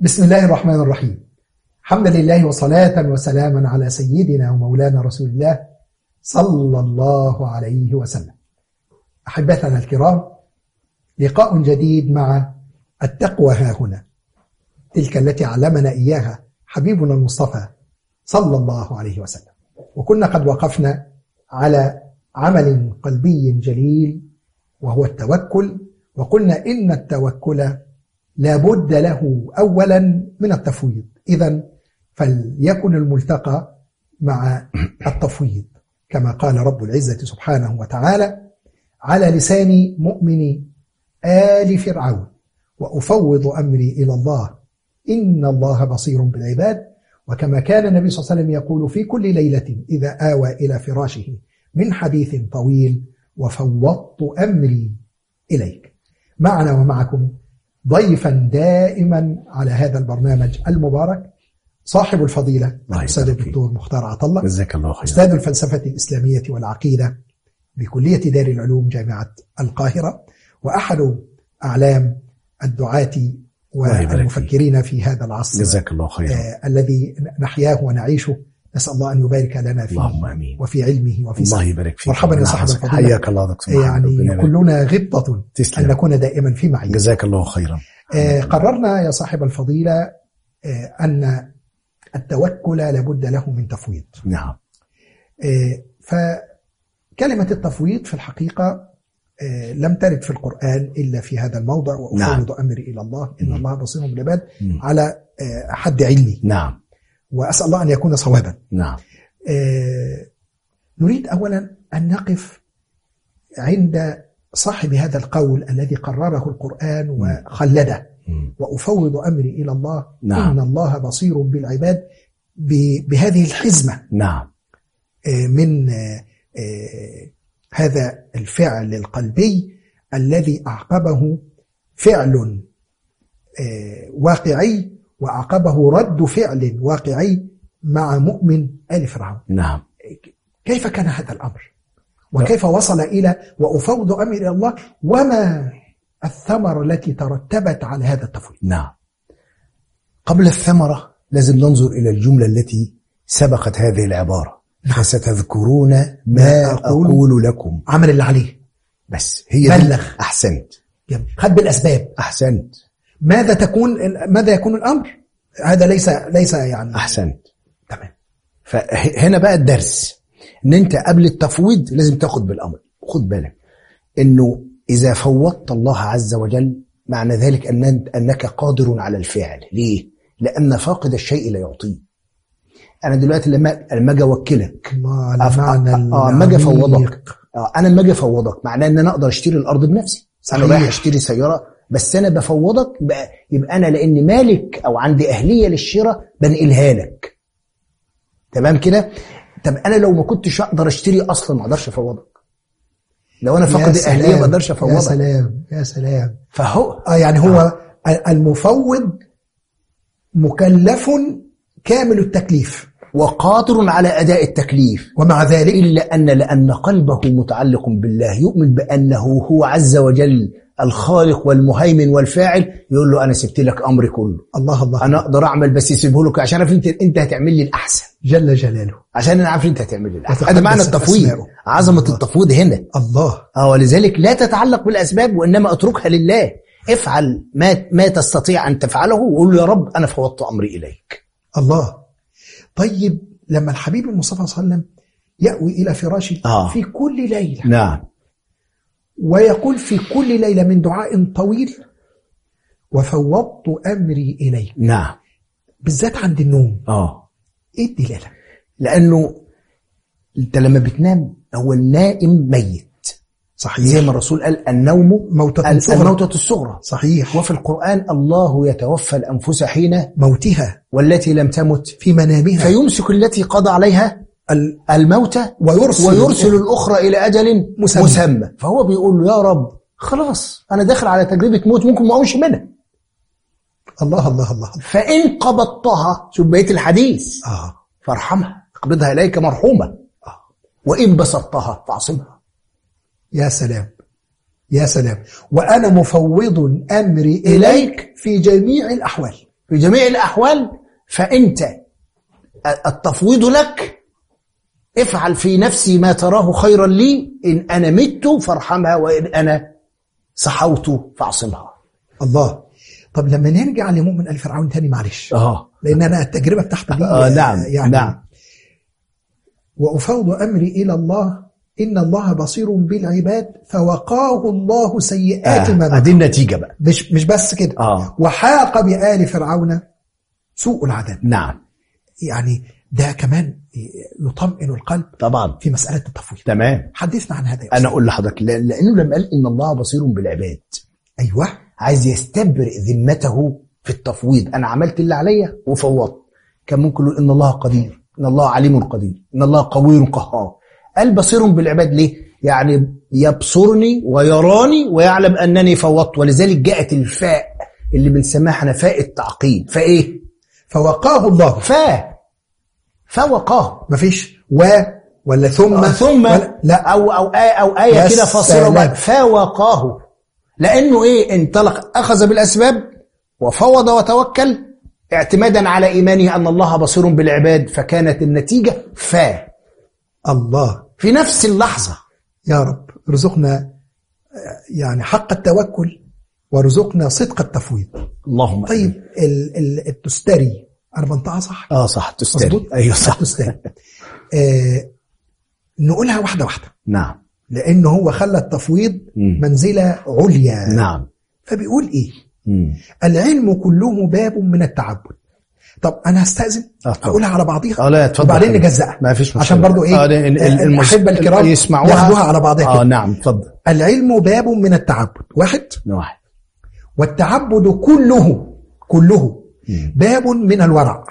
بسم الله الرحمن الرحيم حمدا لله وصلاة وسلاما على سيدنا ومولانا رسول الله صلى الله عليه وسلم أحبتنا الكرام لقاء جديد مع التقوى ها هنا تلك التي علمنا إياها حبيبنا المصطفى صلى الله عليه وسلم وكنا قد وقفنا على عمل قلبي جليل وهو التوكل وقلنا إن التوكل لا بد له أولا من التفويض إذا فليكن الملتقى مع التفويض كما قال رب العزة سبحانه وتعالى على لسان مؤمن آل فرعون وأفوض أمري إلى الله إن الله بصير بالعباد وكما كان النبي صلى الله عليه وسلم يقول في كل ليلة إذا آوى إلى فراشه من حديث طويل وفوضت أمري إليك معنا ومعكم ضيفا دائما على هذا البرنامج المبارك صاحب الفضيلة الأستاذ الدكتور مختار عطلة جزاك الله خير أستاذ الفلسفة الإسلامية والعقيدة بكلية دار العلوم جامعة القاهرة وأحد أعلام الدعاة والمفكرين في هذا العصر جزاك الله خير آه الذي نحياه ونعيشه نسأل الله أن يبارك لنا فيه اللهم امين وفي علمه وفي الله سعيه يبارك فيك مرحبا يا ربنا صاحب يحفظك. الفضيلة. حياك الله دكتور محمد. يعني ربنا يبارك. كلنا غبطة أن تسلم نكون دائما في معية جزاك الله خيرا آه، قررنا يا صاحب الفضيلة آه، أن التوكل لابد له من تفويض نعم آه، فكلمة التفويض في الحقيقة آه، لم ترد في القرآن إلا في هذا الموضع وأفوض أمري إلى الله إن مم. الله بصير بالعباد مم. على آه، حد علمي نعم وأسأل الله أن يكون صوابا نعم آه، نريد أولا أن نقف عند صاحب هذا القول الذي قرره القرآن وخلده مم. وأفوض أمري إلى الله نعم. إن الله بصير بالعباد ب- بهذه الحزمة نعم آه، من آه، آه، هذا الفعل القلبي الذي أعقبه فعل آه، واقعي وأعقبه رد فعل واقعي مع مؤمن آل فرعون نعم كيف كان هذا الأمر وكيف وصل إلى وأفوض أمري إلى الله وما الثمرة التي ترتبت على هذا التفويض نعم قبل الثمرة لازم ننظر إلى الجملة التي سبقت هذه العبارة فستذكرون ما ما أقول. أقول لكم عمل اللي عليه بس هي دي بلغ. أحسنت يلا، خد بالأسباب أحسنت ماذا تكون ماذا يكون الأمر هذا ليس ليس يعني أحسنت تمام فهنا بقى الدرس ان انت قبل التفويض لازم تاخد بالامر خد بالك انه اذا فوضت الله عز وجل معنى ذلك ان انك قادر على الفعل ليه لان فاقد الشيء لا يعطيه انا دلوقتي لما لما اجي اوكلك الله على أف- معنى اه لما اجي افوضك العميق. آه انا لما اجي افوضك معناه ان انا اقدر اشتري الارض بنفسي انا صحيح. رايح اشتري سياره بس انا بفوضك يبقى, يبقى انا لان مالك او عندي اهليه للشراء بنقلها لك تمام كده طب انا لو ما كنتش اقدر اشتري اصلا ما اقدرش افوضك لو انا يا فاقد سلام، اهليه ما اقدرش يا افوضك سلام يا سلام فهو اه يعني هو المفوض مكلف كامل التكليف وقادر على اداء التكليف ومع ذلك إلا أن لأن قلبه متعلق بالله يؤمن بأنه هو عز وجل الخالق والمهيمن والفاعل يقول له أنا سبت لك أمري كله الله الله أنا أقدر أعمل بس يسيبه لك عشان عارف أنت أنت هتعمل لي الأحسن جل جلاله عشان أنا عارف أنت هتعمل لي الأحسن وتقدس هذا معنى التفويض أسماؤه. عظمة الله. التفويض هنا الله اه ولذلك لا تتعلق بالأسباب وإنما اتركها لله افعل ما ما تستطيع أن تفعله وقول له يا رب أنا فوضت أمري إليك الله طيب لما الحبيب المصطفى صلى الله عليه وسلم يأوي إلى فراشه آه. في كل ليلة نعم ويقول في كل ليلة من دعاء طويل وفوضت أمري إليك نعم بالذات عند النوم اه إيه الدلالة لأنه أنت لما بتنام هو النائم ميت صحيح زي ما الرسول قال النوم موتة ال- صغرى الموتة الصغرى صحيح وفي القرآن الله يتوفى الأنفس حين موتها والتي لم تمت في منامها فيمسك التي قضى عليها ال- الموت ويرسل ويرسل الأخرى إلى أجل مسمى. مسمى فهو بيقول له يا رب خلاص أنا داخل على تجربة موت ممكن ما أقومش منها الله الله الله فإن قبضتها شوف بقية الحديث آه فارحمها اقبضها إليك مرحومة وإن بسطتها فاعصمها يا سلام يا سلام وأنا مفوض أمري إليك في جميع الأحوال في جميع الأحوال فأنت التفويض لك افعل في نفسي ما تراه خيرا لي إن أنا مت فارحمها وإن أنا صحوت فاعصمها الله طب لما نرجع لمؤمن ال فرعون تاني معلش اه لان انا التجربه بتاعتي دي آه نعم يعني نعم وافوض امري الى الله ان الله بصير بالعباد فوقاه الله سيئات ما آه. مكروا. دي النتيجة بقى مش مش بس كده اه وحاق بآل فرعون سوء العذاب نعم يعني ده كمان يطمئن القلب طبعا في مسألة التفويض تمام حدثنا عن هذا يا انا أستاذ. اقول لحضرتك لا- لانه لما قال ان الله بصير بالعباد أيوة عايز يستبرئ ذمته في التفويض انا عملت اللي عليا وفوضت كان ممكن يقول ان الله قدير ان الله عليم قدير ان الله قوي قهار قال بصير بالعباد ليه يعني يبصرني ويراني ويعلم انني فوضت ولذلك جاءت الفاء اللي بنسميها احنا فاء التعقيد فايه فوقاه الله فاء فوقاه مفيش و ولا ثم ثم ولا لا او او آية او ايه يا كده سلام. فاصله فوقاه لانه ايه انطلق اخذ بالاسباب وفوض وتوكل اعتمادا على ايمانه ان الله بصير بالعباد فكانت النتيجه فا الله في نفس اللحظه يا رب ارزقنا آه، يعني حق التوكل وارزقنا صدق التفويض اللهم طيب ال- ال- التستري انا بنطقها صح اه صح تستاهل مظبوط ايوه صح التستري آه نقولها واحده واحده نعم لانه هو خلى التفويض مم. منزله عليا نعم فبيقول ايه مم. العلم كله باب من التعبد طب انا هستاذن آه، اتفضل. اقولها على بعضيها اه لا اتفضل وبعدين حبيبي. نجزأها ما فيش مشكله عشان برضو ايه آه ال- ال- آه، المس- الاحبه الكرام يسمعوها ياخدوها على بعضها اه كده. نعم اتفضل العلم باب من التعبد واحد واحد والتعبد كله كله مم. باب من الورع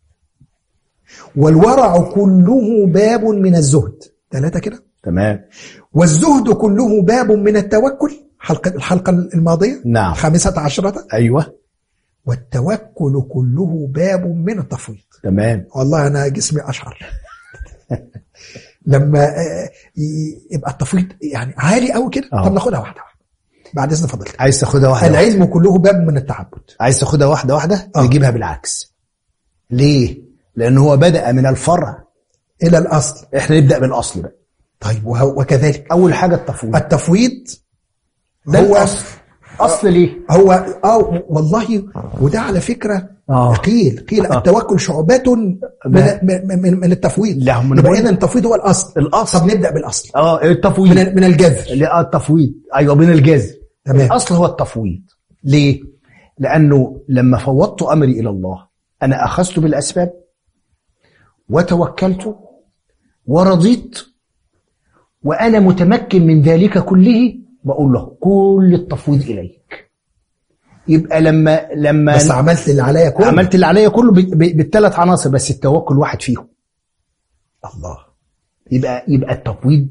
والورع كله باب من الزهد ثلاثة كده تمام والزهد كله باب من التوكل حلقة الحلقة الماضية نعم الخامسة عشرة ايوه والتوكل كله باب من التفويض تمام والله أنا جسمي أشعر لما آه، ي- يبقى التفويض يعني عالي قوي كده آه. طب ناخدها واحدة واحدة بعد إذن فضلتك عايز تاخدها واحده واحدة. العلم كله باب من التعبد عايز تاخدها واحده واحده آه. نجيبها بالعكس ليه لان هو بدا من الفرع إلى الأصل احنا نبدا بالاصل بقى طيب وهو- وكذلك اول حاجه التفويض التفويض ده هو الاصل اصل ليه هو اه والله وده على فكره آه. قيل قيل آه. التوكل شعبة من, ما- من, من, من التفويض لا، هم يبقى بقول- اذا التفويض هو الاصل الاصل طب نبدا بالاصل اه التفويض من من الجذر لا آه، التفويض ايوه من الجذر تمام. الاصل هو التفويض ليه لانه لما فوضت امري الى الله انا اخذت بالاسباب وتوكلت ورضيت وانا متمكن من ذلك كله بقول له كل التفويض اليك يبقى لما لما بس عملت اللي عليا كله عملت اللي عليا كله ب- ب- بالثلاث عناصر بس التوكل واحد فيهم الله يبقى يبقى التفويض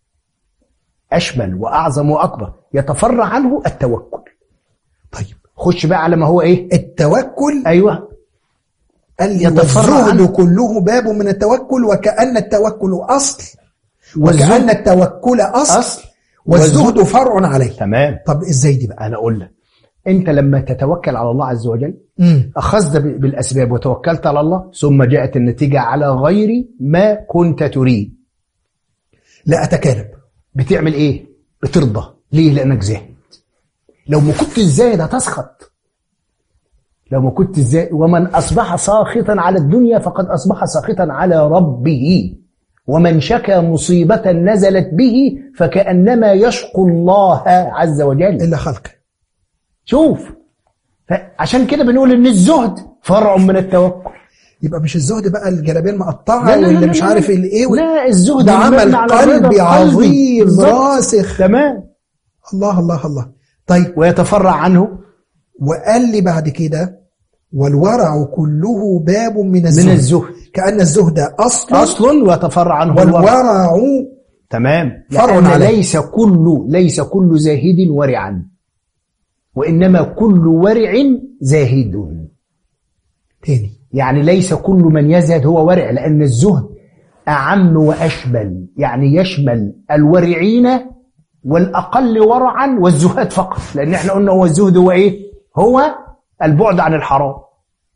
اشمل واعظم واكبر يتفرع عنه التوكل طيب خش بقى على ما هو ايه التوكل ايوه قال لي يتفرع والزهد عنه. كله باب من التوكل وكأن التوكل أصل والزهد وكأن التوكل أصل, أصل. والزهد فرع عليه تمام طب ازاي دي بقى انا اقول لك انت لما تتوكل على الله عز وجل مم. اخذت ب- بالاسباب وتوكلت على الله ثم جاءت النتيجه على غير ما كنت تريد لا أتكالب بتعمل ايه بترضى ليه لانك زاهد لو ما كنت زاهد هتسخط لو ما كنت زاهد ومن اصبح ساخطا على الدنيا فقد اصبح ساخطا على ربه ومن شكى مصيبة نزلت به فكأنما يشكو الله عز وجل إلا خلقه شوف عشان كده بنقول ان الزهد فرع من التوكل يبقى مش الزهد بقى الجلابيه المقطعه لا، لا، لا، واللي لا، مش لا، عارف لا. الايه لا الزهد ده اللي عمل مبني على الرضا قلبي القلبي. عظيم بالظبط. راسخ تمام الله الله الله طيب ويتفرع عنه وقال لي بعد كده والورع كله باب من الزهد من الزهد كأن الزهد أصل, اصل ويتفرع عنه الورع والورع تمام فرع لأن عليه. ليس كل ليس كل زاهد ورعا وانما كل ورع زاهد تاني يعني ليس كل من يزهد هو ورع لان الزهد اعم واشمل يعني يشمل الورعين والاقل ورعا والزهاد فقط لان احنا قلنا هو الزهد هو ايه هو البعد عن الحرام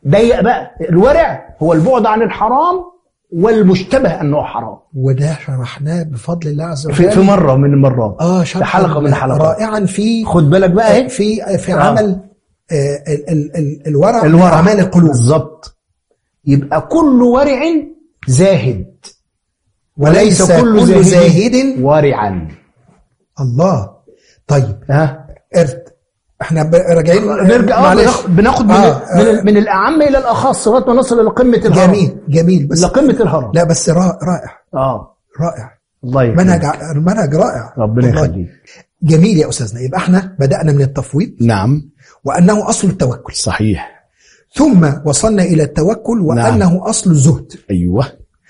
ضيق بقى الورع هو البعد عن الحرام والمشتبه انه حرام وده شرحناه بفضل الله عز وجل في, في مره من المرات اه في حلقه من الحلقات رائعا في خد بالك بقى اهي في في آه. عمل آه، ال- ال- ال- الورع الورع من اعمال القلوب بالظبط يبقى كل ورع زاهد وليس كل زاهد ورعا الله طيب ها ارت احنا ب- راجعين نرجع آه معلش. بناخ- بناخد من, آه، من, آه. ال- من الاعم الى الاخص لغايه ما نصل لقمه الهرم جميل جميل بس لقمه الهرم لا بس را- رائع اه رائع الله يكرمك. منهج ع- منهج رائع ربنا والله. يخليك جميل يا استاذنا يبقى احنا بدانا من التفويض نعم وانه اصل التوكل صحيح ثم وصلنا الى التوكل وانه اصل الزهد ايوه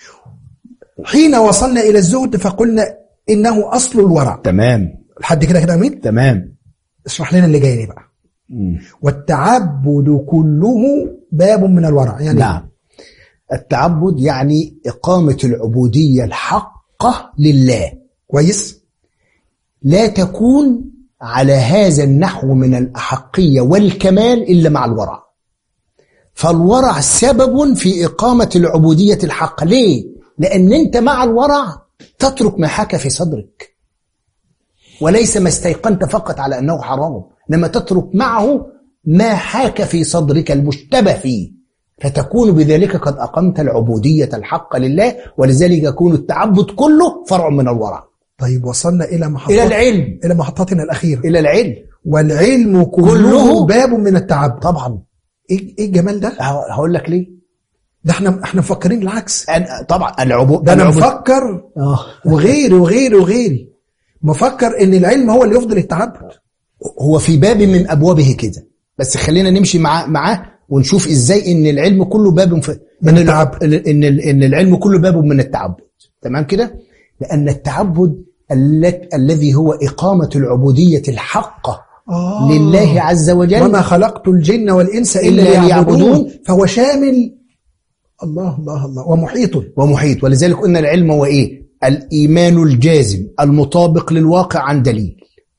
حين وصلنا الى الزهد فقلنا انه اصل الورع تمام لحد كده كده امين تمام اشرح لنا اللي جاي لي بقى مم. والتعبد كله باب من الورع يعني نعم التعبد يعني إقامة العبودية الحقة لله كويس لا تكون على هذا النحو من الأحقية والكمال إلا مع الورع فالورع سبب في إقامة العبودية الحقة ليه؟ لأن أنت مع الورع تترك ما حكى في صدرك وليس ما استيقنت فقط على أنه حرام إنما تترك معه ما حاك في صدرك المشتبه فيه فتكون بذلك قد أقمت العبودية الحقة لله ولذلك يكون التعبد كله فرع من الورع طيب وصلنا الى محطات إلى العلم الى محطتنا الاخيره إلى العلم والعلم كله, كله باب من التعبد طبعا ايه ايه الجمال ده ه- هقول لك ليه ده احنا احنا مفكرين العكس أنا طبعا العبود ده انا العبود- مفكر آه. وغيري وغيري وغيري مفكر ان العلم هو اللي يفضل التعبد هو في باب من ابوابه كده بس خلينا نمشي معاه معاه ونشوف ازاي ان العلم كله باب في من ان التعبد. ال- ان ال- ان العلم كله باب من التعبد تمام كده لان التعبد الت- الذي هو اقامه العبوديه الحقه آه. لله عز وجل وما خلقت الجن والانس الا إلا ليعبدون ليعبدون. فهو شامل الله الله الله ومحيط ومحيط ولذلك قلنا العلم هو ايه الايمان الجازم المطابق للواقع عن دليل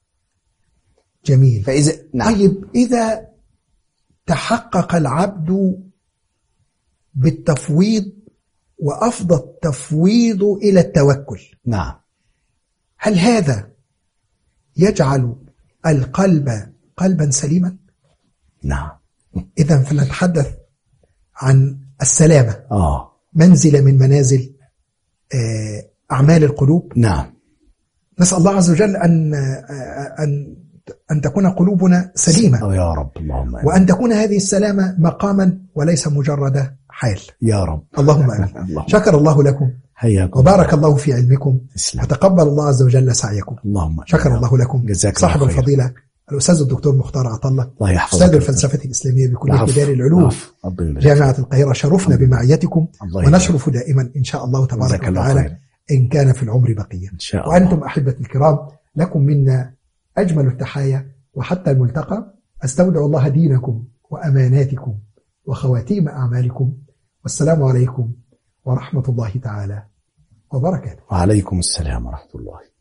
جميل فاذا نعم طيب إذا تحقق العبد بالتفويض وأفضى التفويض إلى التوكل نعم هل هذا يجعل القلب قلبا سليما؟ نعم إذا فلنتحدث عن السلامة اه منزلة من منازل آه، أعمال القلوب نعم نسأل الله عز وجل أن آه، أن أن تكون قلوبنا سليمة أو يا رب اللهم آمين. وأن تكون هذه السلامة مقاما وليس مجرد حال يا رب اللهم آمين اللهم شكر الله لكم حياكم وبارك الله في علمكم تسلم وتقبل الله عز وجل سعيكم اللهم آمين. شكر الله لكم جزاك صاحب الله خير. الفضيلة الأستاذ الدكتور مختار عطلة الله يحفظك أستاذ الفلسفة الإسلامية بكلية العفو. دار العلوم العفو. ربنا يبارك جامعة القاهرة شرفنا بمعيتكم الله يبارك. ونشرف دائما إن شاء الله تبارك جزاك الله وتعالى خير. إن كان في العمر بقية ان شاء الله وأنتم أحبة الكرام لكم منا أجمل التحايا وحتى الملتقى أستودع الله دينكم وأماناتكم وخواتيم أعمالكم والسلام عليكم ورحمة الله تعالى وبركاته وعليكم السلام ورحمه الله